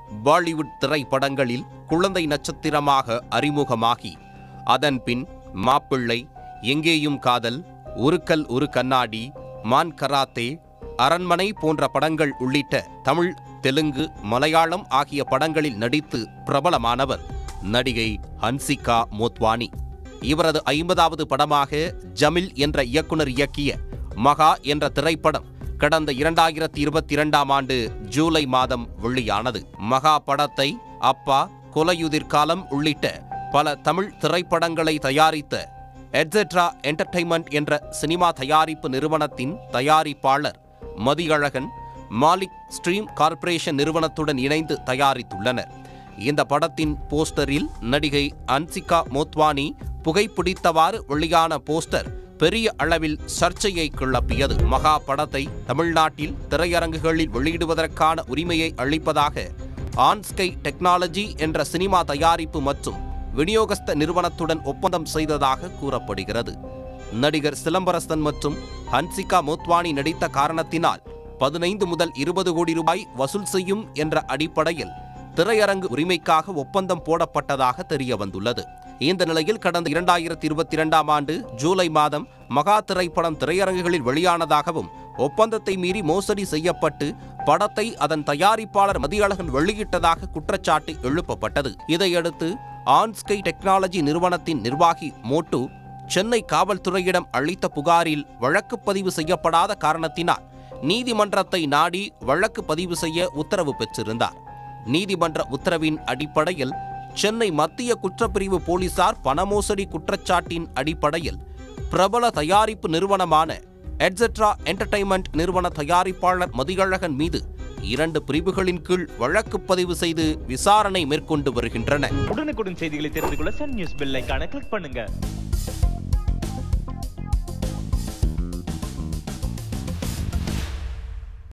பாலிவுட் திரைப்படங்களில் குழந்தை நட்சத்திரமாக அறிமுகமாகி அதன் பின் மாப்பிள்ளை எங்கேயும் காதல் உருக்கல் ஒரு கண்ணாடி மான் கராத்தே அரண்மனை போன்ற படங்கள் உள்ளிட்ட தமிழ் தெலுங்கு மலையாளம் ஆகிய படங்களில் நடித்து பிரபலமானவர் நடிகை ஹன்சிகா மோத்வானி இவரது ஐம்பதாவது படமாக ஜமில் என்ற இயக்குனர் இயக்கிய மகா என்ற திரைப்படம் கடந்த இரண்டாயிரத்தி இருபத்தி இரண்டாம் ஆண்டு ஜூலை மாதம் வெளியானது மகா படத்தை அப்பா கொலையுதிர் காலம் உள்ளிட்ட பல தமிழ் திரைப்படங்களை தயாரித்த எட்ஸெட்ரா என்டர்டைன்மெண்ட் என்ற சினிமா தயாரிப்பு நிறுவனத்தின் தயாரிப்பாளர் மதியழகன் மாலிக் ஸ்ட்ரீம் கார்ப்பரேஷன் நிறுவனத்துடன் இணைந்து தயாரித்துள்ளனர் இந்த படத்தின் போஸ்டரில் நடிகை அன்சிகா மோத்வானி புகைப்பிடித்தவாறு வெளியான போஸ்டர் பெரிய அளவில் சர்ச்சையை கிளப்பியது மகா படத்தை தமிழ்நாட்டில் திரையரங்குகளில் வெளியிடுவதற்கான உரிமையை அளிப்பதாக ஆன்ஸ்கை டெக்னாலஜி என்ற சினிமா தயாரிப்பு மற்றும் விநியோகஸ்த நிறுவனத்துடன் ஒப்பந்தம் செய்ததாக கூறப்படுகிறது நடிகர் சிலம்பரசன் மற்றும் ஹன்சிகா மோத்வானி நடித்த காரணத்தினால் பதினைந்து முதல் இருபது கோடி ரூபாய் வசூல் செய்யும் என்ற அடிப்படையில் திரையரங்கு உரிமைக்காக ஒப்பந்தம் போடப்பட்டதாக தெரிய வந்துள்ளது இந்த நிலையில் கடந்த இரண்டாயிரத்தி இருபத்தி இரண்டாம் ஆண்டு ஜூலை மாதம் மகா திரைப்படம் திரையரங்குகளில் வெளியானதாகவும் ஒப்பந்தத்தை மீறி மோசடி செய்யப்பட்டு படத்தை அதன் தயாரிப்பாளர் மதியழகன் வெளியிட்டதாக குற்றச்சாட்டு எழுப்பப்பட்டது இதையடுத்து ஆன்ஸ்கை டெக்னாலஜி நிறுவனத்தின் நிர்வாகி மோட்டு சென்னை காவல்துறையிடம் அளித்த புகாரில் வழக்கு பதிவு செய்யப்படாத காரணத்தினால் நீதிமன்றத்தை நாடி வழக்கு பதிவு செய்ய உத்தரவு பெற்றிருந்தார் நீதிமன்ற உத்தரவின் அடிப்படையில் சென்னை மத்திய குற்றப்பிரிவு போலீசார் பணமோசடி குற்றச்சாட்டின் அடிப்படையில் பிரபல தயாரிப்பு நிறுவனமான எட்ஸெட்ரா என்டர்டைன்மெண்ட் நிறுவன தயாரிப்பாளர் மதியழகன் மீது இரண்டு பிரிவுகளின் கீழ் வழக்கு பதிவு செய்து விசாரணை மேற்கொண்டு வருகின்றன உடனுக்குடன் செய்திகளை தெரிந்து கொள்ள சன் நியூஸ் பெல் ஐகானை கிளிக் பண்ணுங்க